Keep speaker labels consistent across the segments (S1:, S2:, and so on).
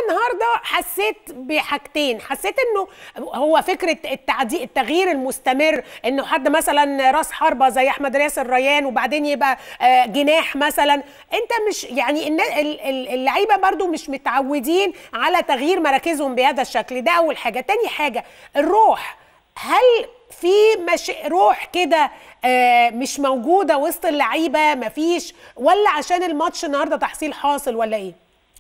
S1: النهارده حسيت بحاجتين حسيت انه هو فكره التعدي التغيير المستمر انه حد مثلا راس حربه زي احمد رياس الريان وبعدين يبقى آه، جناح مثلا انت مش يعني النا- ال- ال- اللعيبه برضو مش متعودين على تغيير مراكزهم بهذا الشكل ده اول حاجه تاني حاجه الروح هل في مش روح كده آه، مش موجوده وسط اللعيبه مفيش ولا عشان الماتش النهارده تحصيل حاصل ولا ايه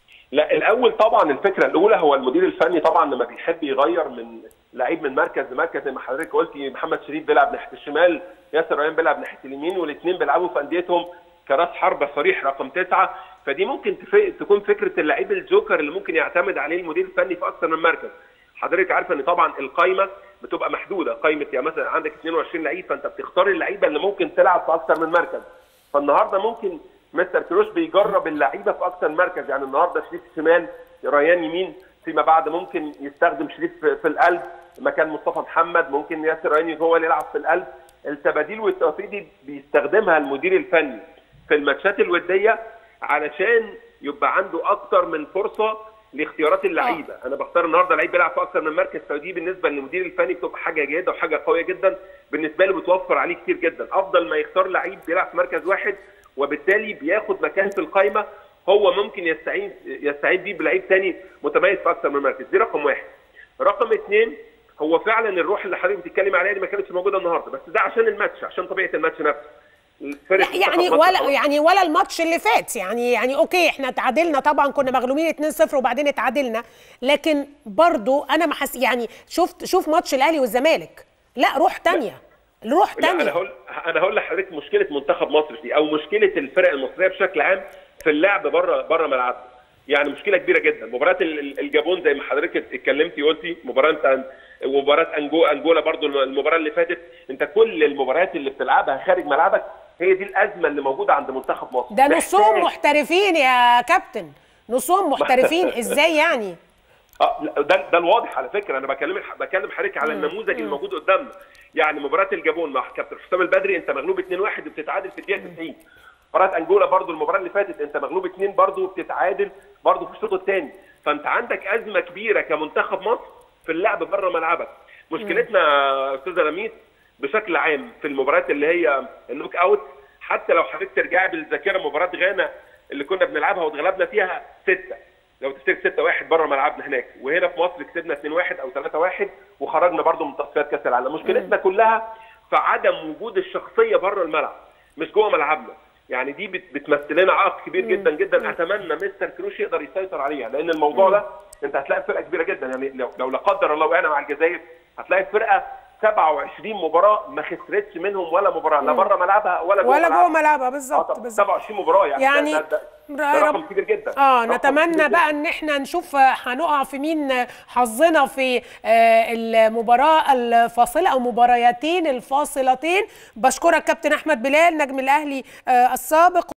S2: لا الاول طبعا الفكره الاولى هو المدير الفني طبعا لما بيحب يغير من لعيب من مركز لمركز زي ما حضرتك قلتي محمد شريف بيلعب ناحيه الشمال ياسر ريان بيلعب ناحيه اليمين والاثنين بيلعبوا في انديتهم كراس حربه صريح رقم تسعه فدي ممكن تف- تكون فكره اللعيب الجوكر اللي ممكن يعتمد عليه المدير الفني في اكثر من مركز حضرتك عارفه ان طبعا القايمه بتبقى محدوده قايمه يعني مثلا عندك 22 لعيب فانت بتختار اللعيبه اللي ممكن تلعب في اكثر من مركز فالنهارده ممكن مستر كروش بيجرب اللعيبه في اكثر من مركز يعني النهارده شريف شمال ريان يمين فيما بعد ممكن يستخدم شريف في في القلب مكان مصطفى محمد ممكن ياسر ريان هو اللي يلعب في القلب التباديل والتوفيق دي بيستخدمها المدير الفني في الماتشات الوديه علشان يبقى عنده اكتر من فرصه لاختيارات اللعيبه انا بختار النهارده لعيب بيلعب في اكتر من مركز فدي بالنسبه للمدير الفني بتبقى حاجه جيده وحاجه قويه جدا بالنسبه له بتوفر عليه كتير جدا افضل ما يختار لعيب بيلعب في مركز واحد وبالتالي بياخد مكان في القائمه هو ممكن يستعين يستعين بيه بلعيب تاني متميز في اكتر من مركز دي رقم واحد رقم اثنين هو فعلا الروح اللي حضرتك بتتكلم عليها دي ما كانتش موجوده النهارده بس ده عشان الماتش عشان طبيعه الماتش نفسه فرق
S1: لا يعني
S2: منتخب مصر
S1: ولا
S2: خلاص.
S1: يعني ولا الماتش اللي فات يعني يعني اوكي احنا تعادلنا طبعا كنا مغلوبين 2-0 وبعدين اتعادلنا لكن برضو انا ما حس يعني شفت شوف ماتش الاهلي والزمالك لا روح تانية روح
S2: لا انا
S1: تانية
S2: هقول انا هقول لحضرتك مشكله منتخب مصر دي او مشكله الفرق المصريه بشكل عام في اللعب بره بره ملعبها يعني مشكله كبيره جدا مباراه ال- ال- الجابون زي ما حضرتك اتكلمتي قلتي مباراه انت ومباراه أنجو انجولا برضو المباراه اللي فاتت انت كل المباريات اللي بتلعبها خارج ملعبك هي دي الازمه اللي موجوده عند منتخب مصر
S1: ده نصهم
S2: محتاج-
S1: محترفين يا كابتن نصهم محترفين ازاي يعني
S2: اه لا، ده ده الواضح على فكره انا بكلم بكلم حضرتك على النموذج الموجود قدامنا يعني مباراه الجابون مع كابتن حسام البدري انت مغلوب 2-1 وبتتعادل في الدقيقه 90 مباراه انجولا برضو المباراه اللي فاتت انت مغلوب 2 برضو وبتتعادل برضو في الشوط الثاني فانت عندك ازمه كبيره كمنتخب مصر في اللعب بره ملعبك مشكلتنا يا استاذه لميس بشكل عام في المباريات اللي هي النوك اوت حتى لو حضرتك ترجعي بالذاكره مباراه غانا اللي كنا بنلعبها واتغلبنا فيها سته لو تفتكر 6 1 بره ملعبنا هناك وهنا في مصر كسبنا 2 1 او 3 1 وخرجنا برضو من تصفيات كاس العالم مشكلتنا كلها في عدم وجود الشخصيه بره الملعب مش جوه ملعبنا يعني دي بت- بتمثل لنا عائق كبير جدا جدا اتمنى مستر كروش يقدر يسيطر عليها لان الموضوع ده انت هتلاقي فرقه كبيره جدا يعني لو, لو لا قدر الله وقعنا مع الجزائر هتلاقي فرقه 27 مباراه ما خسرتش منهم ولا مباراه لا بره ملعبها ولا جوه
S1: ولا جوه
S2: ملعبها
S1: ملعبها
S2: اه
S1: بالظبط
S2: طب
S1: بالظبط
S2: 27 مباراه يعني,
S1: يعني
S2: ده, ده, ده,
S1: رأي
S2: ده
S1: رب-
S2: رقم كبير جدا
S1: اه
S2: رقم كبير
S1: نتمنى
S2: جداً.
S1: بقى ان احنا نشوف هنقع في مين حظنا في آه، المباراه الفاصله او مباريتين الفاصلتين بشكرك كابتن احمد بلال نجم الاهلي آه، السابق